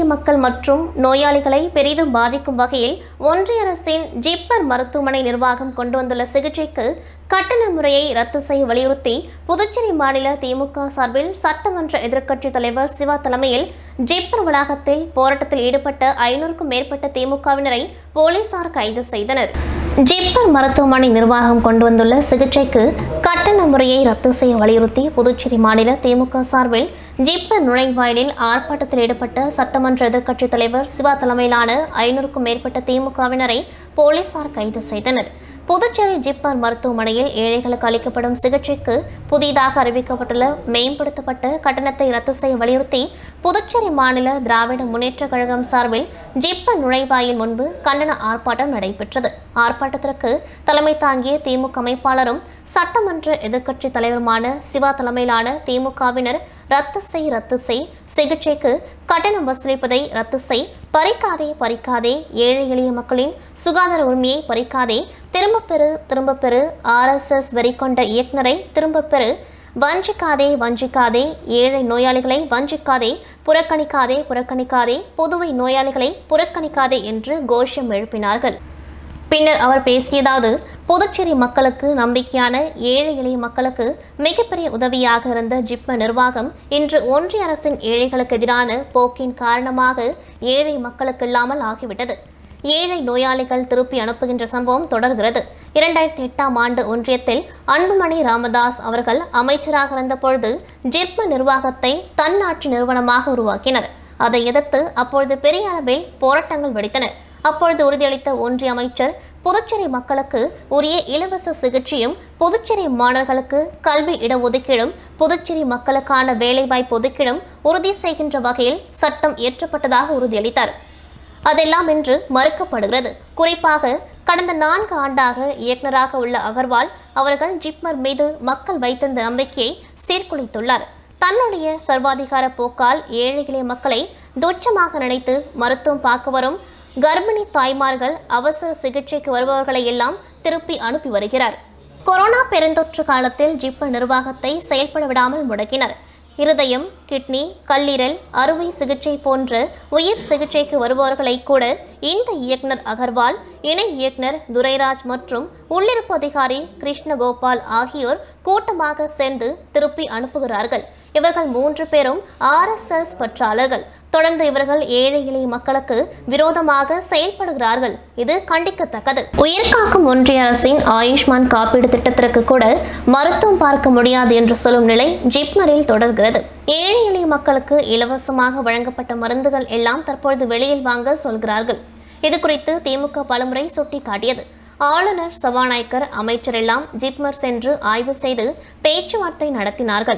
மக்கள் மற்றும் நோயாளிகளை பெரிதும் பாதிக்கும் வகையில் ஒன்றிய அரசின் ஜிப்மர் மருத்துவமனை நிர்வாகம் கொண்டு வந்துள்ள சிகிச்சைக்கு கட்டண முறையை ரத்து செய்ய வலியுறுத்தி புதுச்சேரி மாநில திமுக சார்பில் சட்டமன்ற எதிர்க்கட்சித் தலைவர் சிவா தலைமையில் ஜிப்மர் வளாகத்தில் போராட்டத்தில் ஈடுபட்ட ஐநூறுக்கும் மேற்பட்ட திமுகவினரை போலீசார் கைது செய்தனர் ஜிப்மர் மருத்துவமனை நிர்வாகம் கொண்டு வந்துள்ள சிகிச்சைக்கு கட்டண முறையை ரத்து செய்ய வலியுறுத்தி புதுச்சேரி மாநில திமுக சார்பில் ஜிப்மர் நுழைவாயிலில் ஆர்ப்பாட்டத்தில் ஈடுபட்ட சட்டமன்ற எதிர்க்கட்சித் தலைவர் சிவா தலைமையிலான ஐநூறுக்கும் மேற்பட்ட திமுகவினரை போலீசார் கைது செய்தனர் புதுச்சேரி ஜிப்மர் மருத்துவமனையில் ஏழைகளுக்கு அளிக்கப்படும் சிகிச்சைக்கு புதிதாக அறிவிக்கப்பட்டுள்ள மேம்படுத்தப்பட்ட கட்டணத்தை ரத்து செய்ய வலியுறுத்தி புதுச்சேரி மாநில திராவிட முன்னேற்றக் கழகம் சார்பில் ஜிப்மர் நுழைவாயில் முன்பு கண்டன ஆர்ப்பாட்டம் நடைபெற்றது ஆர்ப்பாட்டத்திற்கு தலைமை தாங்கிய திமுக அமைப்பாளரும் சட்டமன்ற எதிர்க்கட்சி தலைவருமான சிவா தலைமையிலான திமுகவினர் ரத்து செய் ரத்து செய் சிகிச்சைக்கு கட்டணம் வசூலிப்பதை ரத்து செய் பறிக்காதே பறிக்காதே ஏழை எளிய மக்களின் சுகாதார உரிமையை பறிக்காதே திரும்பப் பெறு திரும்பப் பெறு ஆர்எஸ்எஸ் வெறி கொண்ட இயக்குனரை திரும்பப் பெறு வஞ்சிக்காதே வஞ்சிக்காதே ஏழை நோயாளிகளை வஞ்சிக்காதே புறக்கணிக்காதே புறக்கணிக்காதே புதுவை நோயாளிகளை புறக்கணிக்காதே என்று கோஷம் எழுப்பினார்கள் பின்னர் அவர் பேசியதாவது புதுச்சேரி மக்களுக்கு நம்பிக்கையான ஏழை எளிய மக்களுக்கு மிகப்பெரிய உதவியாக இருந்த ஜிப்ம நிர்வாகம் இன்று ஒன்றிய அரசின் ஏழைகளுக்கு எதிரான போக்கின் காரணமாக ஏழை மக்களுக்கு இல்லாமல் ஆகிவிட்டது ஏழை நோயாளிகள் திருப்பி அனுப்புகின்ற சம்பவம் தொடர்கிறது இரண்டாயிரத்தி எட்டாம் ஆண்டு ஒன்றியத்தில் அன்புமணி ராமதாஸ் அவர்கள் அமைச்சராக இருந்த பொழுது ஜிப்ம நிர்வாகத்தை தன்னாட்சி நிறுவனமாக உருவாக்கினர் அதை எதிர்த்து அப்பொழுது பெரிய அளவில் போராட்டங்கள் வெடித்தன அப்பொழுது உறுதியளித்த ஒன்றிய அமைச்சர் புதுச்சேரி மக்களுக்கு உரிய இலவச சிகிச்சையும் புதுச்சேரி மாணவர்களுக்கு கல்வி இடஒதுக்கீடும் புதுச்சேரி மக்களுக்கான வேலைவாய்ப்பு ஒதுக்கீடும் உறுதி செய்கின்ற வகையில் சட்டம் இயற்றப்பட்டதாக உறுதியளித்தார் அதெல்லாம் இன்று மறுக்கப்படுகிறது குறிப்பாக கடந்த நான்கு ஆண்டாக இயக்குநராக உள்ள அகர்வால் அவர்கள் ஜிப்மர் மீது மக்கள் வைத்திருந்த நம்பிக்கையை சீர்குலைத்துள்ளார் தன்னுடைய சர்வாதிகார போக்கால் ஏழை எளிய மக்களை துச்சமாக நினைத்து மருத்துவம் பார்க்க வரும் கர்ப்பிணி தாய்மார்கள் அவசர சிகிச்சைக்கு வருபவர்களை எல்லாம் திருப்பி அனுப்பி வருகிறார் கொரோனா பெருந்தொற்று காலத்தில் ஜிப்மர் நிர்வாகத்தை செயல்பட விடாமல் முடக்கினர் இருதயம் கிட்னி கல்லீரல் அறுவை சிகிச்சை போன்ற உயிர் சிகிச்சைக்கு வருபவர்களை கூட இந்த இயக்குனர் அகர்வால் இணை இயக்குனர் துரைராஜ் மற்றும் உள்ளிருப்பு அதிகாரி கிருஷ்ணகோபால் ஆகியோர் கூட்டமாக சேர்ந்து திருப்பி அனுப்புகிறார்கள் இவர்கள் மூன்று பேரும் ஆர்எஸ்எஸ் பற்றாளர்கள் தொடர்ந்து இவர்கள் ஏழை எளிய மக்களுக்கு விரோதமாக செயல்படுகிறார்கள் இது கண்டிக்கத்தக்கது உயிர்காக்கும் ஒன்றிய அரசின் ஆயுஷ்மான் காப்பீடு திட்டத்திற்கு கூட மருத்துவம் பார்க்க முடியாது என்று சொல்லும் நிலை ஜிப்மரில் தொடர்கிறது ஏழை எளிய மக்களுக்கு இலவசமாக வழங்கப்பட்ட மருந்துகள் எல்லாம் தற்பொழுது வெளியில் வாங்க சொல்கிறார்கள் இது குறித்து திமுக பலமுறை சுட்டிக்காட்டியது ஆளுநர் சபாநாயக்கர் அமைச்சர் எல்லாம் ஜிப்மர் சென்று ஆய்வு செய்து பேச்சுவார்த்தை நடத்தினார்கள்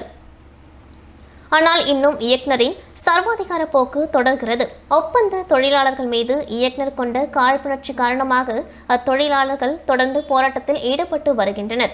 ஆனால் இன்னும் இயக்குனரின் சர்வாதிகார போக்கு தொடர்கிறது ஒப்பந்த தொழிலாளர்கள் மீது இயக்குனர் கொண்ட காழ்ப்புணர்ச்சி காரணமாக அத்தொழிலாளர்கள் தொடர்ந்து போராட்டத்தில் ஈடுபட்டு வருகின்றனர்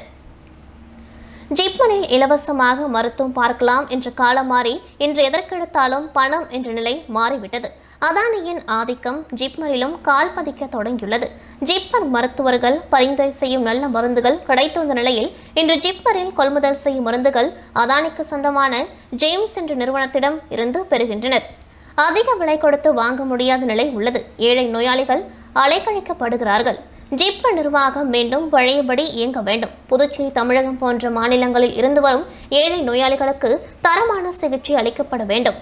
ஜிப்மரில் இலவசமாக மருத்துவம் பார்க்கலாம் என்ற காலம் மாறி இன்று எதற்கெடுத்தாலும் பணம் என்ற நிலை மாறிவிட்டது அதானியின் ஆதிக்கம் ஜிப்மரிலும் கால் பதிக்க தொடங்கியுள்ளது ஜிப்மர் மருத்துவர்கள் பரிந்துரை செய்யும் நல்ல மருந்துகள் கிடைத்து வந்த நிலையில் இன்று ஜிப்மரில் கொள்முதல் செய்யும் மருந்துகள் அதானிக்கு சொந்தமான ஜேம்ஸ் என்ற நிறுவனத்திடம் இருந்து பெறுகின்றனர் அதிக விலை கொடுத்து வாங்க முடியாத நிலை உள்ளது ஏழை நோயாளிகள் அலைக்கழிக்கப்படுகிறார்கள் ஜிப்மர் நிர்வாகம் மீண்டும் பழையபடி இயங்க வேண்டும் புதுச்சேரி தமிழகம் போன்ற மாநிலங்களில் இருந்து வரும் ஏழை நோயாளிகளுக்கு தரமான சிகிச்சை அளிக்கப்பட வேண்டும்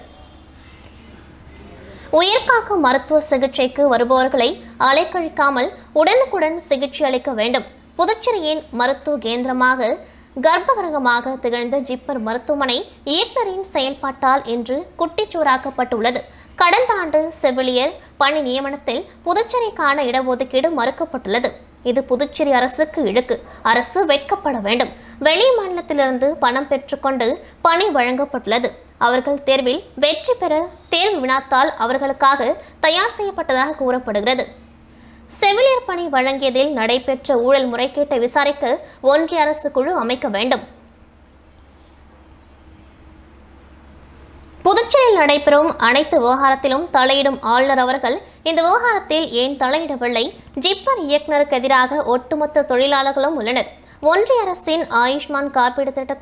உயிர்காக்கும் மருத்துவ சிகிச்சைக்கு வருபவர்களை அலைக்கழிக்காமல் உடனுக்குடன் சிகிச்சை அளிக்க வேண்டும் புதுச்சேரியின் மருத்துவ கேந்திரமாக கர்ப்பகிரகமாக திகழ்ந்த ஜிப்மர் மருத்துவமனை இயக்குனரின் செயல்பாட்டால் இன்று குட்டிச்சோறாக்கப்பட்டுள்ளது கடந்த ஆண்டு செவிலியர் பணி நியமனத்தில் புதுச்சேரிக்கான இடஒதுக்கீடு மறுக்கப்பட்டுள்ளது இது புதுச்சேரி அரசுக்கு இழுக்கு அரசு வெட்கப்பட வேண்டும் வெளி மாநிலத்திலிருந்து பணம் பெற்றுக்கொண்டு பணி வழங்கப்பட்டுள்ளது அவர்கள் தேர்வில் வெற்றி பெற தேர்வு வினாத்தால் அவர்களுக்காக தயார் செய்யப்பட்டதாக கூறப்படுகிறது செவிலியர் பணி வழங்கியதில் நடைபெற்ற ஊழல் முறைகேட்டை விசாரிக்க ஒன்றிய அரசு குழு அமைக்க வேண்டும் புதுச்சேரியில் நடைபெறும் அனைத்து விவகாரத்திலும் தலையிடும் ஆளுநர் அவர்கள் இந்த விவகாரத்தில் ஏன் தலையிடவில்லை ஜிப்மர் இயக்குநருக்கு எதிராக ஒட்டுமொத்த தொழிலாளர்களும் உள்ளனர் ஒன்றிய அரசின் ஆயுஷ்மான் காப்பீடு திட்டத்தை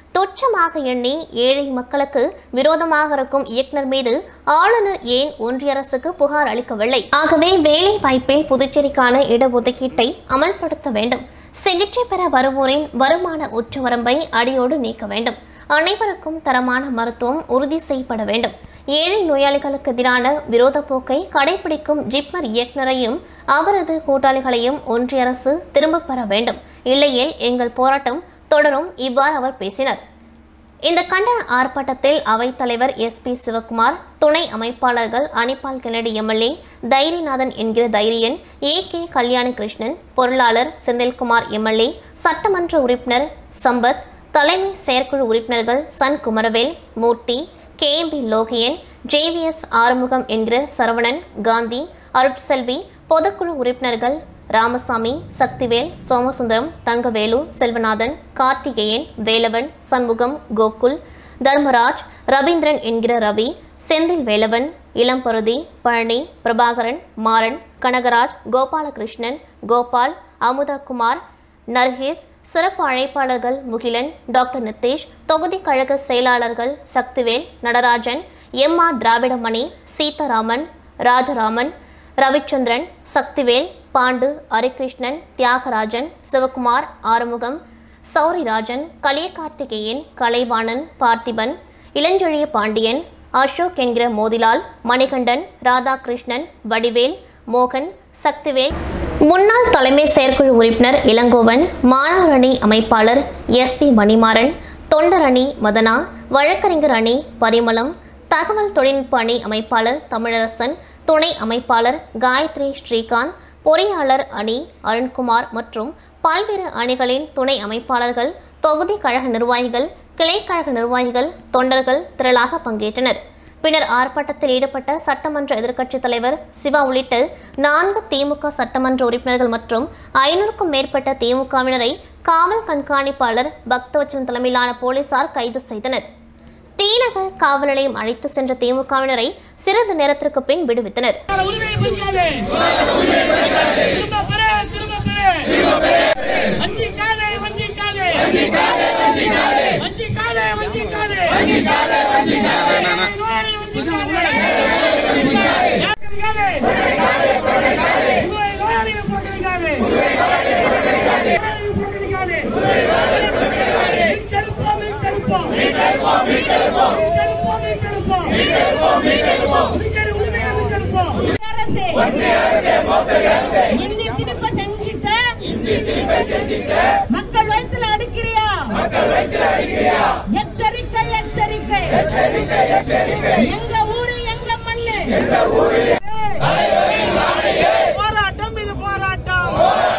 துச்சமாக எண்ணி ஏழை மக்களுக்கு விரோதமாக இருக்கும் இயக்குனர் மீது ஆளுநர் ஏன் ஒன்றிய அரசுக்கு புகார் அளிக்கவில்லை ஆகவே வேலை வாய்ப்பில் புதுச்சேரிக்கான இடஒதுக்கீட்டை அமல்படுத்த வேண்டும் சிகிச்சை பெற வருவோரின் வருமான உச்சவரம்பை அடியோடு நீக்க வேண்டும் அனைவருக்கும் தரமான மருத்துவம் உறுதி செய்யப்பட வேண்டும் ஏழை நோயாளிகளுக்கு எதிரான விரோத போக்கை கடைபிடிக்கும் ஜிப்மர் இயக்குனரையும் அவரது கூட்டாளிகளையும் ஒன்றிய அரசு திரும்பப் பெற வேண்டும் இல்லையேல் எங்கள் போராட்டம் தொடரும் இவ்வாறு அவர் பேசினார் இந்த கண்டன ஆர்ப்பாட்டத்தில் அவைத்தலைவர் எஸ் பி சிவகுமார் துணை அமைப்பாளர்கள் அனிபால் கென்னடி எம்எல்ஏ தைரியநாதன் என்கிற தைரியன் ஏ கே கல்யாணி கிருஷ்ணன் பொருளாளர் செந்தில்குமார் எம்எல்ஏ சட்டமன்ற உறுப்பினர் சம்பத் தலைமை செயற்குழு உறுப்பினர்கள் சன் குமரவேல் மூர்த்தி கே பி லோகியன் ஜேவிஎஸ் ஆறுமுகம் என்கிற சரவணன் காந்தி அருட்செல்வி பொதுக்குழு உறுப்பினர்கள் ராமசாமி சக்திவேல் சோமசுந்தரம் தங்கவேலு செல்வநாதன் கார்த்திகேயன் வேலவன் சண்முகம் கோகுல் தர்மராஜ் ரவீந்திரன் என்கிற ரவி செந்தில் வேலவன் இளம்பருதி பழனி பிரபாகரன் மாறன் கனகராஜ் கோபாலகிருஷ்ணன் கோபால் அமுதகுமார் நர்கேஸ் சிறப்பு அழைப்பாளர்கள் முகிலன் டாக்டர் நித்தேஷ் தொகுதி கழக செயலாளர்கள் சக்திவேல் நடராஜன் எம் ஆர் திராவிடமணி சீதாராமன் ராஜராமன் ரவிச்சந்திரன் சக்திவேல் பாண்டு ஹரிகிருஷ்ணன் தியாகராஜன் சிவகுமார் ஆறுமுகம் சௌரிராஜன் கலியகார்த்திகேயன் கலைவாணன் பார்த்திபன் இளஞ்செழிய பாண்டியன் அசோக் என்கிற மோதிலால் மணிகண்டன் ராதாகிருஷ்ணன் வடிவேல் மோகன் சக்திவேல் முன்னாள் தலைமை செயற்குழு உறுப்பினர் இளங்கோவன் மாணவர் அணி அமைப்பாளர் எஸ் பி மணிமாறன் தொண்டர் அணி மதனா வழக்கறிஞர் அணி பரிமளம் தகவல் தொழில்நுட்ப அணி அமைப்பாளர் தமிழரசன் துணை அமைப்பாளர் காயத்ரி ஸ்ரீகாந்த் பொறியாளர் அணி அருண்குமார் மற்றும் பல்வேறு அணிகளின் துணை அமைப்பாளர்கள் தொகுதி கழக நிர்வாகிகள் கிளைக்கழக நிர்வாகிகள் தொண்டர்கள் திரளாக பங்கேற்றனர் பின்னர் ஆர்ப்பாட்டத்தில் ஈடுபட்ட சட்டமன்ற எதிர்க்கட்சித் தலைவர் சிவா உள்ளிட்ட நான்கு திமுக சட்டமன்ற உறுப்பினர்கள் மற்றும் ஐநூறுக்கும் மேற்பட்ட திமுகவினரை காவல் கண்காணிப்பாளர் பக்தவச்சன் தலைமையிலான போலீசார் கைது செய்தனர் தீநகர் காவல் நிலையம் அழைத்து சென்ற திமுகவினரை சிறிது நேரத்திற்கு பின் விடுவித்தனர் உரிமையை பறிக்காதே திரும்ப பெறு திரும்ப பெறு வஞ்சிக்காதே வஞ்சிக்காதே வஞ்சிக்காதே வஞ்சிக்காதே நோயாளி வஞ்சிக்காதே புறக்கணிக்காதே. உங்களை நோயாளிகளை புறக்கணிக்காதே. நோயாளிகளை புறக்கணிக்காதே. மீட்டெடுப்போம், மீட்டெடுப்போம். மீட்டெடுப்போம், மீட்டெடுப்போம். புதுச்சேரி உரிமையை மீட்டெடுப்போம். இந்தி திருப்ப செஞ்சுட்ட மக்கள் வயித்துல அடிக்கிறியா எச்சரிக்கை எச்சரிக்கை எங்க ஊரு எங்க மண்ணு போராட்டம் இது போராட்டம்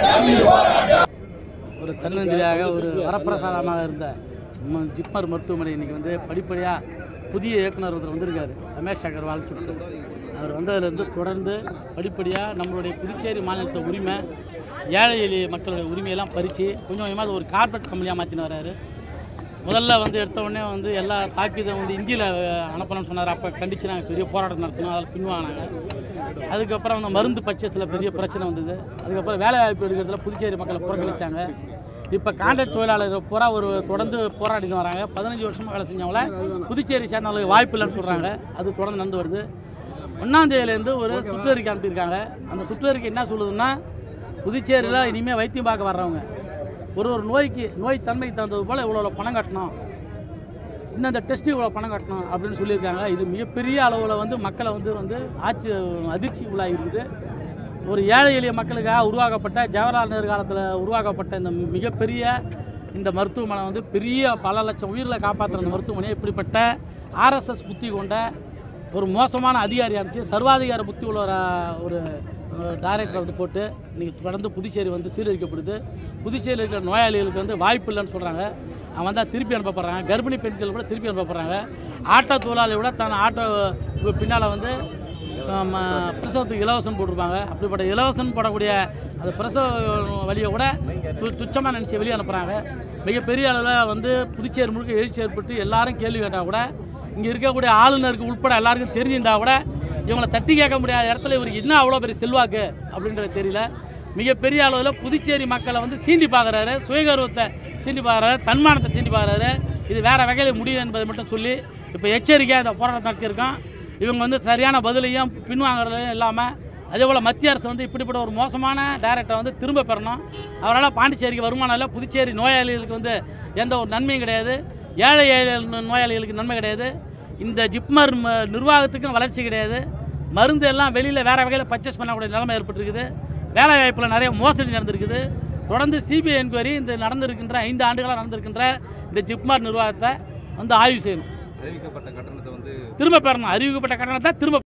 ஒரு தன்னந்திரியாக ஒரு வரப்பிரசாதமாக இருந்த நம்ம ஜிப்மர் மருத்துவமனை இன்னைக்கு வந்து படிப்படியாக புதிய இயக்குனர் ஒருத்தர் வந்திருக்காரு ரமேஷ் அகர்வால் சொல்லிட்டு அவர் வந்ததுலேருந்து தொடர்ந்து படிப்படியாக நம்மளுடைய புதுச்சேரி மாநிலத்தை உரிமை ஏழை எளிய மக்களுடைய உரிமையெல்லாம் பறித்து கொஞ்சம் கொஞ்சமாக அது ஒரு கார்பரேட் கம்பெனியாக மாற்றின்னு வராரு முதல்ல வந்து எடுத்த உடனே வந்து எல்லா தாக்கீதம் வந்து இந்தியில் அனுப்பணும்னு சொன்னார் அப்போ கண்டித்து நாங்கள் பெரிய போராட்டம் நடத்தினோம் அதில் பின்வாங்கினாங்க அதுக்கப்புறம் அந்த மருந்து பர்ச்சேஸில் பெரிய பிரச்சனை வந்தது அதுக்கப்புறம் வேலை வாய்ப்பு எடுக்கிறதுல புதுச்சேரி மக்களை புறக்கணிச்சாங்க இப்போ கான்ட்ராக்ட் தொழிலாளர்கள் பூரா ஒரு தொடர்ந்து போராடிட்டு வராங்க பதினஞ்சு வருஷமாக வேலை செஞ்சவங்கள புதுச்சேரி சேர்ந்தவங்களுக்கு வாய்ப்பு இல்லைன்னு சொல்கிறாங்க அது தொடர்ந்து நடந்து வருது ஒன்றாம் தேதியிலேருந்து ஒரு சுற்றறிக்கை அனுப்பியிருக்காங்க அந்த சுற்றறிக்கை என்ன சொல்லுதுன்னா புதுச்சேரியில் இனிமேல் வைத்தியம் பார்க்க வர்றவங்க ஒரு ஒரு நோய்க்கு நோய் தன்மைக்கு தகுந்தது போல் இவ்வளோ இவ்வளோ பணம் கட்டணும் இந்தந்த டெஸ்ட்டு இவ்வளோ பணம் கட்டணும் அப்படின்னு சொல்லியிருக்காங்க இது மிகப்பெரிய அளவில் வந்து மக்களை வந்து வந்து ஆட்சி அதிர்ச்சி உள்ளாகி இருக்குது ஒரு ஏழை எளிய மக்களுக்காக உருவாக்கப்பட்ட ஜவஹர்லால் நேரு காலத்தில் உருவாக்கப்பட்ட இந்த மிகப்பெரிய இந்த மருத்துவமனை வந்து பெரிய பல லட்சம் உயிர்களை காப்பாற்றுற இந்த மருத்துவமனை இப்படிப்பட்ட ஆர்எஸ்எஸ் புத்தி கொண்ட ஒரு மோசமான அதிகாரி அமைச்சு சர்வாதிகார புத்தி உள்ள ஒரு, ஒரு டைரக்டரை வந்து போட்டு இன்றைக்கி தொடர்ந்து புதுச்சேரி வந்து சீரழிக்கப்படுது புதுச்சேரியில் இருக்கிற நோயாளிகளுக்கு வந்து வாய்ப்பு இல்லைன்னு சொல்கிறாங்க அவன் வந்தால் திருப்பி அனுப்பப்படுறாங்க கர்ப்பிணி பெண்கள் கூட திருப்பி அனுப்பப்படுறாங்க ஆட்டோ தொழிலாளி விட தன் ஆட்டோ பின்னால் வந்து ஆம், பிரசவத்துக்கு இலவசம் போட்டிருப்பாங்க அப்படிப்பட்ட இலவசம் போடக்கூடிய அந்த பிரசவ வழியை கூட து துச்சமாக நினச்சி வெளியே அனுப்புகிறாங்க மிகப்பெரிய அளவில் வந்து புதுச்சேரி முழுக்க எழுச்சி ஏற்பட்டு எல்லாரும் கேள்வி கேட்டால் கூட இங்கே இருக்கக்கூடிய ஆளுநருக்கு உட்பட எல்லாருக்கும் தெரிஞ்சிருந்தா கூட இவங்களை தட்டி கேட்க முடியாத இடத்துல இவருக்கு என்ன அவ்வளோ பெரிய செல்வாக்கு அப்படின்றது தெரியல மிகப்பெரிய அளவில் புதுச்சேரி மக்களை வந்து சீண்டி பார்க்குறாரு சுயகர்வத்தை சீண்டி பார்க்குறாரு தன்மானத்தை சீண்டி பார்க்குறாரு இது வேறு வகையில் முடியும் என்பதை மட்டும் சொல்லி இப்போ எச்சரிக்கையாக இந்த போராட்டம் நடத்தியிருக்கோம் இவங்க வந்து சரியான பதிலையும் பின்வாங்குறதையும் இல்லாமல் அதே போல் மத்திய அரசு வந்து இப்படிப்பட்ட ஒரு மோசமான டைரக்டரை வந்து திரும்ப பெறணும் அவரால் பாண்டிச்சேரிக்கு வருமானம் இல்லை புதுச்சேரி நோயாளிகளுக்கு வந்து எந்த ஒரு நன்மையும் கிடையாது ஏழை ஏழை நோயாளிகளுக்கு நன்மை கிடையாது இந்த ஜிப்மர் ம- நிர்வாகத்துக்கும் வளர்ச்சி கிடையாது மருந்து எல்லாம் வெளியில் வேறு வகையில் பர்ச்சேஸ் பண்ணக்கூடிய நிலைமை ஏற்பட்டிருக்குது வேலை வாய்ப்பில் நிறைய மோசடி நடந்திருக்குது தொடர்ந்து சிபிஐ என்கொயரி இந்த நடந்திருக்கின்ற ஐந்து ஆண்டுகளாக நடந்திருக்கின்ற இந்த ஜிப்மார் நிர்வாகத்தை வந்து ஆய்வு செய்யணும் அறிவிக்கப்பட்ட கட்டணத்தை வந்து திரும்ப பெறணும் அறிவிக்கப்பட்ட கட்டணத்தை திரும்ப